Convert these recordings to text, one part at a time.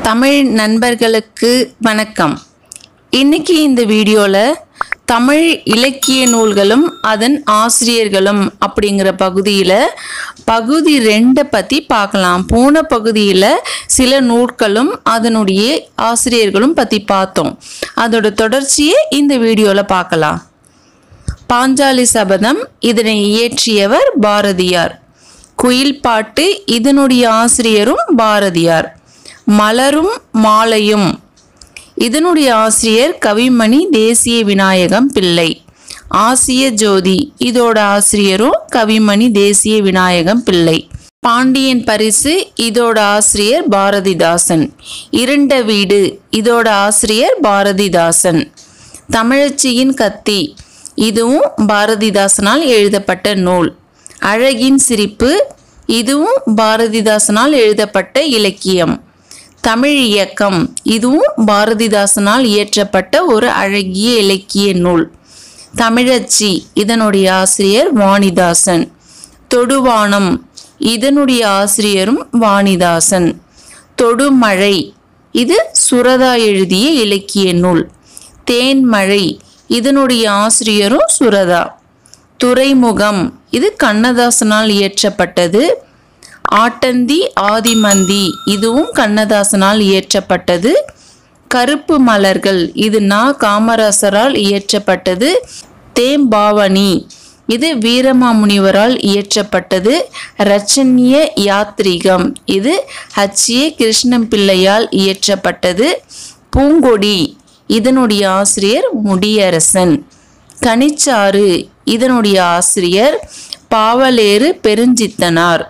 தமிழ் நண்பர்களுக்கு வணக்கம் இன்னைக்கு இந்த வீடியோவில் தமிழ் இலக்கிய நூல்களும் அதன் ஆசிரியர்களும் அப்படிங்கிற பகுதியில் பகுதி ரெண்டை பற்றி பார்க்கலாம் போன பகுதியில் சில நூல்களும் அதனுடைய ஆசிரியர்களும் பற்றி பார்த்தோம் அதோட தொடர்ச்சியை இந்த வீடியோவில் பார்க்கலாம் பாஞ்சாலி சபதம் இதனை இயற்றியவர் பாரதியார் குயில் பாட்டு இதனுடைய ஆசிரியரும் பாரதியார் மலரும் மாலையும் இதனுடைய ஆசிரியர் கவிமணி தேசிய விநாயகம் பிள்ளை ஆசிய ஜோதி இதோட ஆசிரியரும் கவிமணி தேசிய விநாயகம் பிள்ளை பாண்டியன் பரிசு இதோட ஆசிரியர் பாரதிதாசன் இருண்ட வீடு இதோட ஆசிரியர் பாரதிதாசன் தமிழச்சியின் கத்தி இதுவும் பாரதிதாசனால் எழுதப்பட்ட நூல் அழகின் சிரிப்பு இதுவும் பாரதிதாசனால் எழுதப்பட்ட இலக்கியம் தமிழ் இயக்கம் இதுவும் பாரதிதாசனால் இயற்றப்பட்ட ஒரு அழகிய இலக்கிய நூல் தமிழச்சி இதனுடைய ஆசிரியர் வாணிதாசன் தொடுவானம் இதனுடைய ஆசிரியரும் வாணிதாசன் தொடுமழை இது சுரதா எழுதிய இலக்கிய நூல் தேன்மழை இதனுடைய ஆசிரியரும் சுரதா துறைமுகம் இது கண்ணதாசனால் இயற்றப்பட்டது ஆட்டந்தி ஆதிமந்தி இதுவும் கண்ணதாசனால் இயற்றப்பட்டது கருப்பு மலர்கள் இது நா காமராசரால் இயற்றப்பட்டது தேம்பாவனி இது வீரமாமுனிவரால் இயற்றப்பட்டது ரச்சன்ய யாத்ரீகம் இது ஹச்சிய கிருஷ்ணம் பிள்ளையால் இயற்றப்பட்டது பூங்கொடி இதனுடைய ஆசிரியர் முடியரசன் கனிச்சாறு இதனுடைய ஆசிரியர் பாவலேறு பெருஞ்சித்தனார்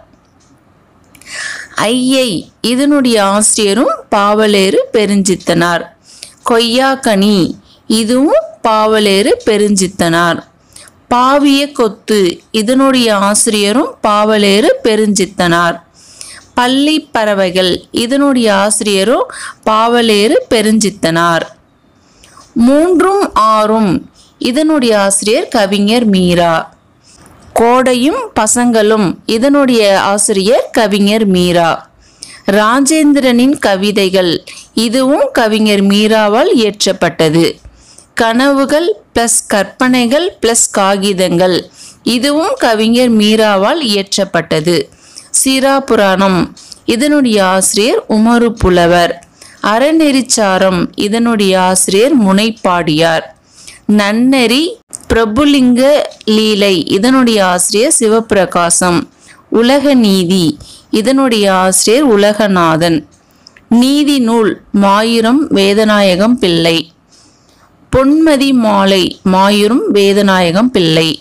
ஐயை இதனுடைய ஆசிரியரும் பாவலேறு பெருஞ்சித்தனார் கொய்யாக்கனி இதுவும் பாவலேறு பெருஞ்சித்தனார் பாவிய கொத்து இதனுடைய ஆசிரியரும் பாவலேறு பெருஞ்சித்தனார் பள்ளி பறவைகள் இதனுடைய ஆசிரியரும் பாவலேறு பெருஞ்சித்தனார் மூன்றும் ஆறும் இதனுடைய ஆசிரியர் கவிஞர் மீரா கோடையும் பசங்களும் இதனுடைய ஆசிரியர் கவிஞர் மீரா ராஜேந்திரனின் கவிதைகள் இதுவும் கவிஞர் மீராவால் இயற்றப்பட்டது கனவுகள் ப்ளஸ் கற்பனைகள் ப்ளஸ் காகிதங்கள் இதுவும் கவிஞர் மீராவால் இயற்றப்பட்டது சீரா புராணம் இதனுடைய ஆசிரியர் உமரு புலவர் அறநெறிச்சாரம் இதனுடைய ஆசிரியர் முனைப்பாடியார் நன்னெறி பிரபுலிங்க லீலை இதனுடைய ஆசிரியர் சிவப்பிரகாசம் உலக நீதி இதனுடைய ஆசிரியர் உலகநாதன் நீதி நூல் மாயூரம் வேதநாயகம் பிள்ளை பொன்மதி மாலை மாயூரம் வேதநாயகம் பிள்ளை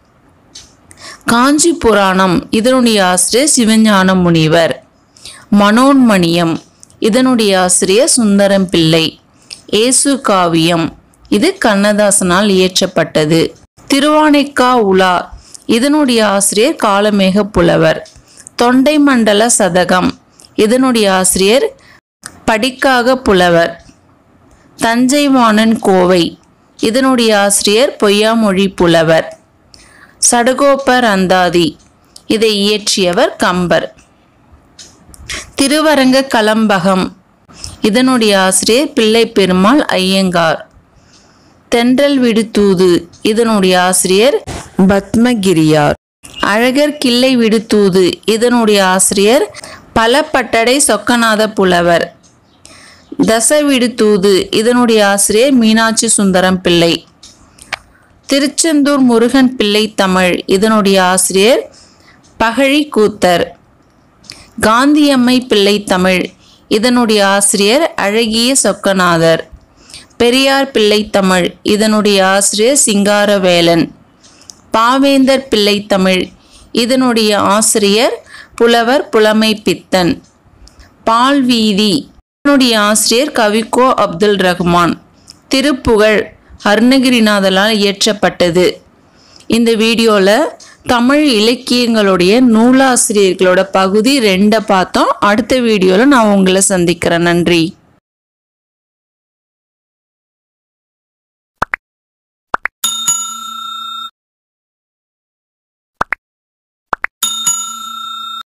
காஞ்சி புராணம் இதனுடைய ஆசிரியர் சிவஞான முனிவர் மனோன்மணியம் இதனுடைய ஆசிரியர் சுந்தரம் பிள்ளை ஏசு காவியம் இது கண்ணதாசனால் இயற்றப்பட்டது திருவானைக்கா உலா இதனுடைய ஆசிரியர் காலமேக புலவர் தொண்டை மண்டல சதகம் இதனுடைய ஆசிரியர் படிக்காக புலவர் தஞ்சைவாணன் கோவை இதனுடைய ஆசிரியர் பொய்யாமொழி புலவர் சடகோபர் அந்தாதி இதை இயற்றியவர் கம்பர் திருவரங்க கலம்பகம் இதனுடைய ஆசிரியர் பிள்ளை பெருமாள் ஐயங்கார் தென்றல் விடுதூது இதனுடைய ஆசிரியர் பத்மகிரியார் அழகர் கிள்ளை விடுதூது இதனுடைய ஆசிரியர் பலப்பட்டடை சொக்கநாத புலவர் தசவிடுதூது இதனுடைய ஆசிரியர் மீனாட்சி சுந்தரம் பிள்ளை திருச்செந்தூர் முருகன் பிள்ளை தமிழ் இதனுடைய ஆசிரியர் பகழி கூத்தர் காந்தியம்மை பிள்ளை தமிழ் இதனுடைய ஆசிரியர் அழகிய சொக்கநாதர் பெரியார் பிள்ளை தமிழ் இதனுடைய ஆசிரியர் சிங்காரவேலன் பாவேந்தர் பிள்ளை தமிழ் இதனுடைய ஆசிரியர் புலவர் புலமை பித்தன் பால்வீதி இதனுடைய ஆசிரியர் கவிக்கோ அப்துல் ரஹ்மான் திருப்புகழ் அருணகிரிநாதலால் இயற்றப்பட்டது இந்த வீடியோவில் தமிழ் இலக்கியங்களுடைய நூலாசிரியர்களோட பகுதி ரெண்டை பார்த்தோம் அடுத்த வீடியோவில் நான் உங்களை சந்திக்கிறேன் நன்றி